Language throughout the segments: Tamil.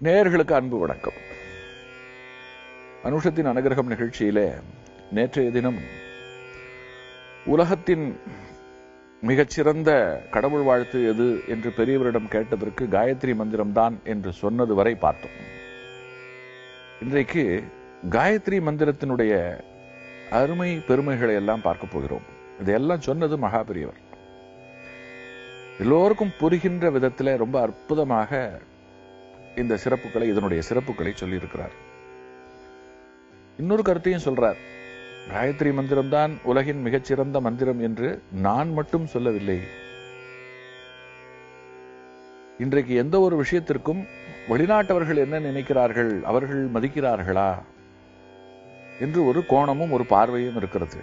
நேயர்களுக்கு அன்பு வணக்கம் அனுஷத்தின் அனுகிரகம் நிகழ்ச்சியிலே நேற்றைய தினம் உலகத்தின் மிகச்சிறந்த கடவுள் வாழ்த்து எது என்று பெரியவரிடம் கேட்டதற்கு காயத்ரி மந்திரம்தான் என்று சொன்னது வரை பார்த்தோம் இன்றைக்கு காயத்ரி மந்திரத்தினுடைய அருமை பெருமைகளை எல்லாம் பார்க்க போகிறோம் இதையெல்லாம் சொன்னது மகா பெரியவர் எல்லோருக்கும் புரிகின்ற விதத்தில் ரொம்ப அற்புதமாக இந்த சிறப்புகளை இதனுடைய சிறப்புகளை சொல்லியிருக்கிறார் இன்னொரு கருத்தையும் சொல்றார் காயத்ரி மந்திரம்தான் உலகின் மிகச்சிறந்த மந்திரம் என்று நான் மட்டும் சொல்லவில்லை இன்றைக்கு எந்த ஒரு விஷயத்திற்கும் வெளிநாட்டவர்கள் என்ன நினைக்கிறார்கள் அவர்கள் மதிக்கிறார்களா என்று ஒரு கோணமும் ஒரு பார்வையும் இருக்கிறது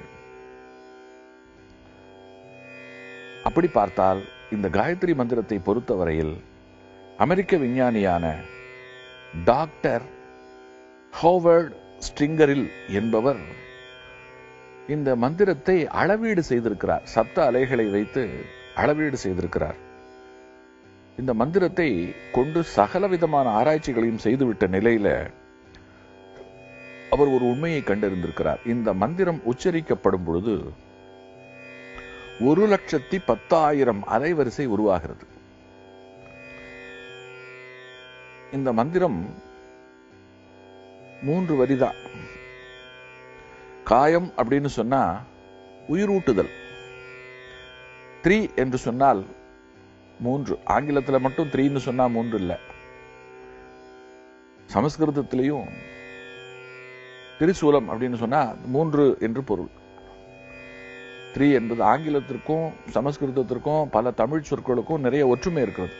அப்படி பார்த்தால் இந்த காயத்ரி மந்திரத்தை பொறுத்தவரையில் அமெரிக்க விஞ்ஞானியான டாக்டர் ஹோவர்ட் ஸ்ட்ரிங்கரில் என்பவர் இந்த மந்திரத்தை அளவீடு செய்திருக்கிறார் சப்த அலைகளை வைத்து அளவீடு செய்திருக்கிறார் இந்த மந்திரத்தை கொண்டு சகல விதமான ஆராய்ச்சிகளையும் செய்துவிட்ட நிலையில அவர் ஒரு உண்மையை கண்டறிந்திருக்கிறார் இந்த மந்திரம் உச்சரிக்கப்படும் பொழுது ஒரு லட்சத்தி பத்தாயிரம் அலைவரிசை உருவாகிறது இந்த மந்திரம் மூன்று வரிதான் காயம் அப்படின்னு சொன்னா உயிரூட்டுதல் த்ரீ என்று சொன்னால் மூன்று ஆங்கிலத்தில் மட்டும் த்ரீன்னு சொன்னா மூன்று இல்லை சமஸ்கிருதத்திலையும் திரிசூலம் அப்படின்னு சொன்னா மூன்று என்று பொருள் த்ரீ என்பது ஆங்கிலத்திற்கும் சமஸ்கிருதத்திற்கும் பல தமிழ் சொற்களுக்கும் நிறைய ஒற்றுமை இருக்கிறது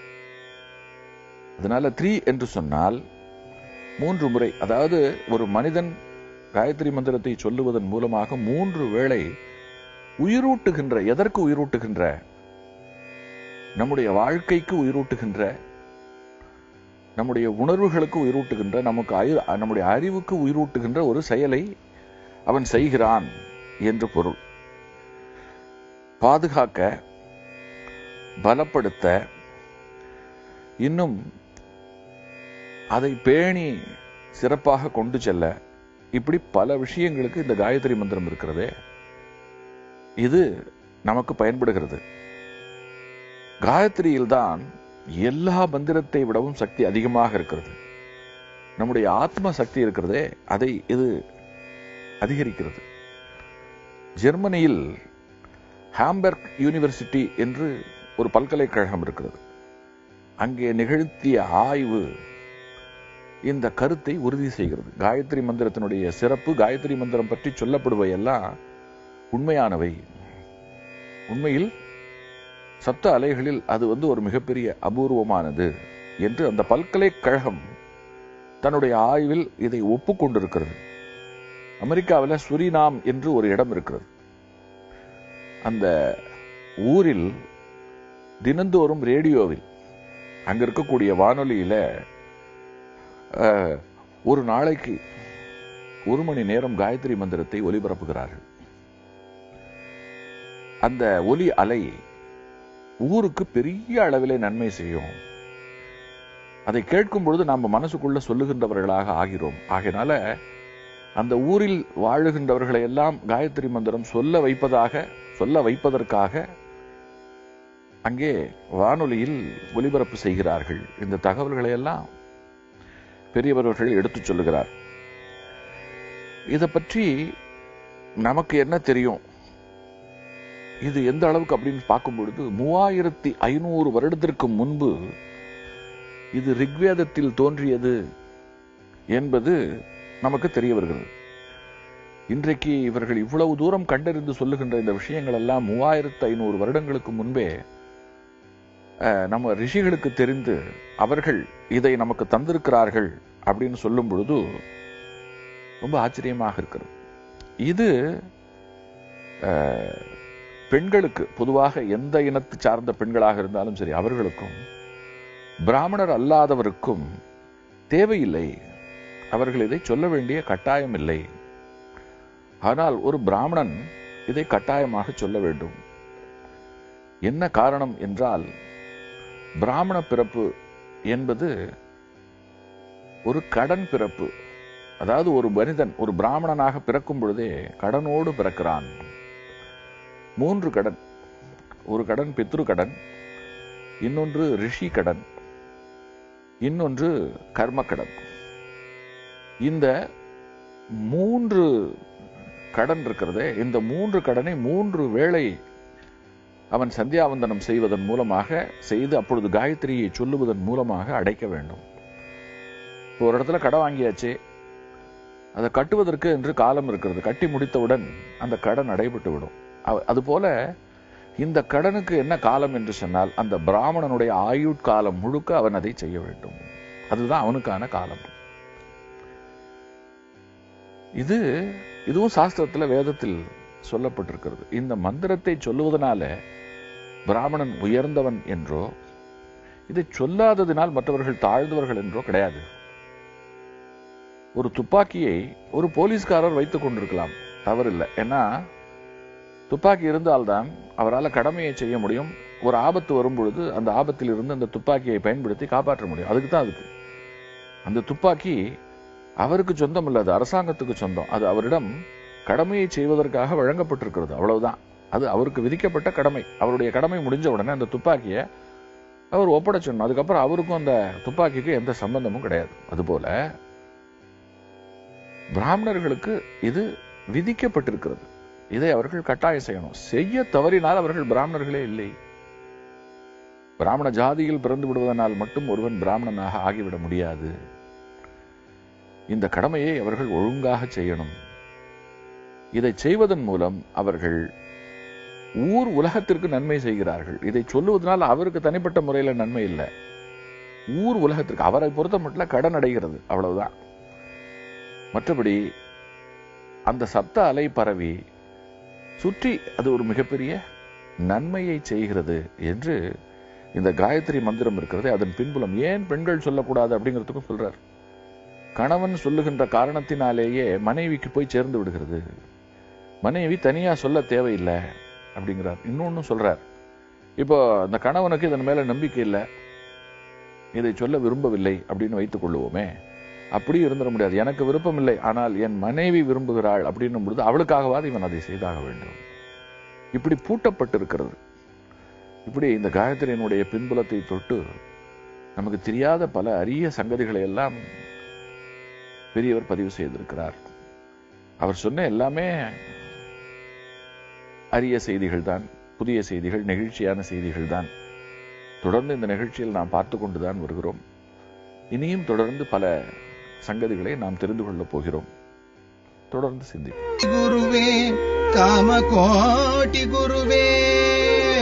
அதனால த்ரீ என்று சொன்னால் மூன்று முறை அதாவது ஒரு மனிதன் காயத்ரி மந்திரத்தை சொல்லுவதன் மூலமாக மூன்று வேளை உயிரூட்டுகின்ற எதற்கு உயிரூட்டுகின்ற நம்முடைய வாழ்க்கைக்கு உயிரூட்டுகின்ற நம்முடைய உணர்வுகளுக்கு உயிரூட்டுகின்ற நமக்கு அறி- நம்முடைய அறிவுக்கு உயிரூட்டுகின்ற ஒரு செயலை அவன் செய்கிறான் என்று பொருள் பாதுகாக்க பலப்படுத்த இன்னும் அதை பேணி சிறப்பாக கொண்டு செல்ல இப்படி பல விஷயங்களுக்கு இந்த காயத்ரி மந்திரம் இருக்கிறதே இது நமக்கு பயன்படுகிறது காயத்ரியில்தான் எல்லா மந்திரத்தை விடவும் சக்தி அதிகமாக இருக்கிறது நம்முடைய ஆத்ம சக்தி இருக்கிறதே அதை இது அதிகரிக்கிறது ஜெர்மனியில் ஹாம்பர்க் யூனிவர்சிட்டி என்று ஒரு பல்கலைக்கழகம் இருக்கிறது அங்கே நிகழ்த்திய ஆய்வு இந்த கருத்தை உறுதி செய்கிறது காயத்ரி மந்திரத்தினுடைய சிறப்பு காயத்ரி மந்திரம் பற்றி சொல்லப்படுவையெல்லாம் உண்மையானவை உண்மையில் சப்த அலைகளில் அது வந்து ஒரு மிகப்பெரிய அபூர்வமானது என்று அந்த பல்கலைக்கழகம் தன்னுடைய ஆய்வில் இதை ஒப்புக்கொண்டிருக்கிறது அமெரிக்காவில் சுரினாம் என்று ஒரு இடம் இருக்கிறது அந்த ஊரில் தினந்தோறும் ரேடியோவில் அங்க இருக்கக்கூடிய வானொலியில அஹ், ஒரு நாளைக்கு ஒரு மணி நேரம் காயத்ரி மந்திரத்தை ஒலிபரப்புகிறார்கள் அந்த ஒலி அலை ஊருக்கு பெரிய அளவிலே நன்மை செய்யும் அதை கேட்கும் பொழுது நாம் மனசுக்குள்ள சொல்லுகின்றவர்களாக ஆகிறோம் ஆகையினால அந்த ஊரில் வாழுகின்றவர்களை எல்லாம் காயத்ரி மந்திரம் சொல்ல வைப்பதாக சொல்ல வைப்பதற்காக அங்கே வானொலியில் ஒலிபரப்பு செய்கிறார்கள் இந்த தகவல்களை எல்லாம் பெரியவர்கள் எடுத்துச் சொல்லுகிறார் இதை பற்றி நமக்கு என்ன தெரியும் இது எந்த அளவுக்கு அப்படின்னு பார்க்கும் பொழுது மூவாயிரத்தி ஐநூறு வருடத்திற்கு முன்பு இது ரிக்வேதத்தில் தோன்றியது என்பது நமக்கு தெரிய வருகிறது இன்றைக்கு இவர்கள் இவ்வளவு தூரம் கண்டறிந்து சொல்லுகின்ற இந்த விஷயங்கள் எல்லாம் மூவாயிரத்து ஐநூறு வருடங்களுக்கு முன்பே அஹ், நம்ம ரிஷிகளுக்கு தெரிந்து அவர்கள் இதை நமக்கு தந்திருக்கிறார்கள் அப்படின்னு சொல்லும் பொழுது ரொம்ப ஆச்சரியமாக இருக்கிறது இது அஹ், பெண்களுக்கு பொதுவாக எந்த இனத்து சார்ந்த பெண்களாக இருந்தாலும் சரி அவர்களுக்கும் பிராமணர் அல்லாதவருக்கும் தேவையில்லை அவர்கள் இதை சொல்ல வேண்டிய கட்டாயம் இல்லை ஆனால் ஒரு பிராமணன் இதை கட்டாயமாக சொல்ல வேண்டும் என்ன காரணம் என்றால் பிராமண பிறப்பு என்பது ஒரு கடன் பிறப்பு அதாவது ஒரு மனிதன் ஒரு பிராமணனாக பிறக்கும் பொழுதே கடனோடு பிறக்கிறான் மூன்று கடன் ஒரு கடன் பித்ரு கடன் இன்னொன்று ரிஷி கடன் இன்னொன்று கர்ம கடன் இந்த மூன்று கடன் இருக்கிறதே இந்த மூன்று கடனை மூன்று வேளை அவன் சந்தியாவந்தனம் செய்வதன் மூலமாக செய்து அப்பொழுது காயத்ரியை சொல்லுவதன் மூலமாக அடைக்க வேண்டும் இப்போ ஒரு இடத்துல கடன் வாங்கியாச்சு அதை கட்டுவதற்கு என்று காலம் இருக்கிறது கட்டி முடித்தவுடன் அந்த கடன் அடைபட்டு விடும் அவ- அதுபோல இந்த கடனுக்கு என்ன காலம் என்று சொன்னால் அந்த பிராமணனுடைய ஆயுட்காலம் முழுக்க அவன் அதை செய்ய வேண்டும் அதுதான் அவனுக்கான காலம் இது இதுவும் சாஸ்திரத்துல வேதத்தில் சொல்லப்பட்டிருக்கிறது இந்த மந்திரத்தை சொல்லுவதனால பிராமணன் உயர்ந்தவன் என்றோ இதை சொல்லாததினால் மற்றவர்கள் தாழ்ந்தவர்கள் என்றோ கிடையாது ஒரு துப்பாக்கியை ஒரு போலீஸ்காரர் வைத்துக் கொண்டிருக்கலாம் தவறில்லை ஏன்னா துப்பாக்கி இருந்தால்தான் அவரால் கடமையை செய்ய முடியும் ஒரு ஆபத்து வரும் பொழுது அந்த ஆபத்தில் இருந்து அந்த துப்பாக்கியை பயன்படுத்தி காப்பாற்ற முடியும் அதுக்கு தான் அதுக்கு அந்த துப்பாக்கி அவருக்கு சொந்தம் இல்ல அது அரசாங்கத்துக்கு சொந்தம் அது அவரிடம் கடமையை செய்வதற்காக வழங்கப்பட்டிருக்கிறது அவ்வளவுதான் அது அவருக்கு விதிக்கப்பட்ட கடமை அவருடைய கடமை முடிஞ்ச உடனே அந்த துப்பாக்கியை அவர் ஒப்படைச்சிடணும் அதுக்கப்புறம் அவருக்கும் அந்த துப்பாக்கிக்கு எந்த சம்பந்தமும் கிடையாது அதுபோல பிராமணர்களுக்கு இது விதிக்கப்பட்டிருக்கிறது இதை அவர்கள் கட்டாயம் செய்யணும் செய்ய தவறினால் அவர்கள் பிராமணர்களே இல்லை பிராமண ஜாதியில் பிறந்து விடுவதனால் மட்டும் ஒருவன் பிராமணனாக ஆகிவிட முடியாது இந்த கடமையை அவர்கள் ஒழுங்காக செய்யணும் இதை செய்வதன் மூலம் அவர்கள் ஊர் உலகத்திற்கு நன்மை செய்கிறார்கள் இதை சொல்லுவதனால் அவருக்கு தனிப்பட்ட முறையில் நன்மை இல்லை ஊர் உலகத்திற்கு அவரை பொறுத்த மட்டும் கடன் அடைகிறது அவ்வளவுதான் மற்றபடி அந்த சப்த அலை பரவி சுற்றி அது ஒரு மிகப்பெரிய நன்மையை செய்கிறது என்று இந்த காயத்ரி மந்திரம் இருக்கிறது அதன் பின்புலம் ஏன் பெண்கள் சொல்லக்கூடாது அப்படிங்கிறதுக்கும் சொல்றார் கணவன் சொல்லுகின்ற காரணத்தினாலேயே மனைவிக்கு போய் சேர்ந்து விடுகிறது மனைவி தனியா சொல்ல தேவையில்லை அப்படிங்கிறார் இன்னொன்னு சொல்றார் இப்போ அந்த கணவனுக்கு இதன் மேல நம்பிக்கை இல்லை இதை சொல்ல விரும்பவில்லை அப்படின்னு வைத்துக் கொள்ளுவோமே அப்படி இருந்துட முடியாது எனக்கு விருப்பம் இல்லை ஆனால் என் மனைவி விரும்புகிறாள் அப்படின்னும் பொழுது அவளுக்காகவாது இவன் அதை செய்தாக வேண்டும் இப்படி பூட்டப்பட்டிருக்கிறது இப்படி இந்த காயத்ரியினுடைய பின்புலத்தை தொட்டு நமக்கு தெரியாத பல அரிய சங்கதிகளை எல்லாம் பெரியவர் பதிவு செய்திருக்கிறார் அவர் சொன்ன எல்லாமே அரிய செய்திகள் தான் புதிய செய்திகள் நெகிழ்ச்சியான செய்திகள் தான் தொடர்ந்து இந்த நிகழ்ச்சியில் நாம் பார்த்து கொண்டுதான் வருகிறோம் இனியும் தொடர்ந்து பல சங்கதிகளை நாம் தெரிந்து கொள்ளப் போகிறோம் தொடர்ந்து சிந்தி गुरुवे कामकोटि गुरुवे